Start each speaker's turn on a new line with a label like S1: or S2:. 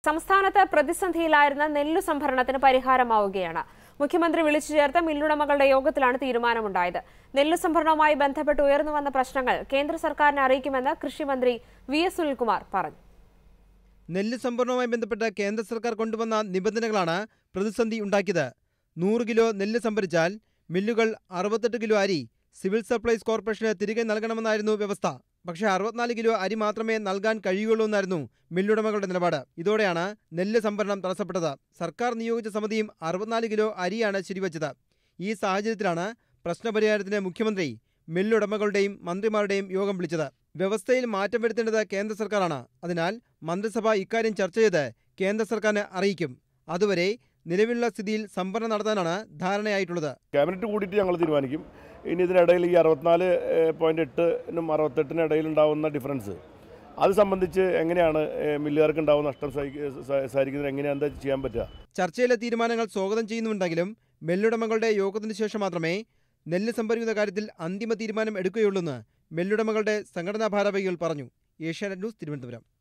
S1: സംസ്ഥാനത്ത് പ്രതിസന്ധിയിലായിരുന്ന നെല്ലു സംഭരണത്തിന് പരിഹാരമാവുകയാണ് മുഖ്യമന്ത്രി വിളിച്ചു ചേർത്ത മില്ലുടമകളുടെ യോഗത്തിലാണ് തീരുമാനമുണ്ടായത് നെല്ലു സംഭരണവുമായി ബന്ധപ്പെട്ട് ഉയർന്നു വന്ന പ്രശ്നങ്ങൾ കേന്ദ്ര സർക്കാരിനെ അറിയിക്കുമെന്ന് കൃഷിമന്ത്രി വി എസ് സുനിൽകുമാർ പറഞ്ഞു
S2: നെല്ല് സംഭരണവുമായി ബന്ധപ്പെട്ട് കേന്ദ്ര സർക്കാർ കൊണ്ടുവന്ന നിബന്ധനകളാണ് പ്രതിസന്ധി ഉണ്ടാക്കിയത് നൂറ് കിലോ നെല്ല് സംഭരിച്ചാൽ മില്ലുകൾ അറുപത്തെട്ട് കിലോ അരി സിവിൽ സപ്ലൈസ് കോർപ്പറേഷന് തിരികെ നൽകണമെന്നായിരുന്നു വ്യവസ്ഥ പക്ഷേ അറുപത്തിനാല് കിലോ അരി മാത്രമേ നൽകാൻ കഴിയുകയുള്ളൂ എന്നായിരുന്നു മില്ലുടമകളുടെ നിലപാട് ഇതോടെയാണ് നെല്ല് സംഭരണം തടസ്സപ്പെട്ടത് സർക്കാർ നിയോഗിച്ച സമിതിയും അറുപത്തിനാല് കിലോ അരിയാണ് ശരിവച്ചത് ഈ സാഹചര്യത്തിലാണ് പ്രശ്നപരിഹാരത്തിന് മുഖ്യമന്ത്രി മില്ലുടമകളുടെയും മന്ത്രിമാരുടെയും യോഗം വിളിച്ചത് വ്യവസ്ഥയിൽ മാറ്റം വരുത്തേണ്ടത് കേന്ദ്ര സർക്കാരാണ് അതിനാൽ മന്ത്രിസഭ ഇക്കാര്യം ചർച്ച ചെയ്ത് കേന്ദ്ര സർക്കാരിനെ അറിയിക്കും അതുവരെ നിലവിലുള്ള സ്ഥിതിയിൽ സംഭരണം നടത്താനാണ് ധാരണയായിട്ടുള്ളത്
S3: ക്യാബിനറ്റ് കൂടിയിട്ട് ഞങ്ങൾ തീരുമാനിക്കും ഇനി ഇതിനിടയിൽ ഈ അറുപത്തിനാല് പോയിന്റ് എട്ടിനും അറുപത്തെട്ടിനും ഇടയിൽ ഉണ്ടാവുന്ന ഡിഫറൻസ് അത് സംബന്ധിച്ച് എങ്ങനെയാണ് ഏഹ്, മില്ലുകാർക്ക് ഉണ്ടാവുന്ന നഷ്ടം സഹിക്ക- സ- സഹിക്കുന്നത് എങ്ങനെയാണ് എന്താ ചെയ്യാൻ പറ്റുക
S2: ചർച്ചയിലെ തീരുമാനങ്ങൾ സ്വാഗതം ചെയ്യുന്നുണ്ടെങ്കിലും മെല്ലുടമകളുടെ യോഗത്തിന് ശേഷം മാത്രമേ നെല്ല് സംഭരിക്കുന്ന കാര്യത്തിൽ അന്തിമ തീരുമാനം എടുക്കുകയുള്ളൂന്ന് മെല്ലുടമകളുടെ സംഘടനാ ഭാരവാഹികൾ പറഞ്ഞു ഏഷ്യാനെറ്റ് ന്യൂസ് തിരുവനന്തപുരം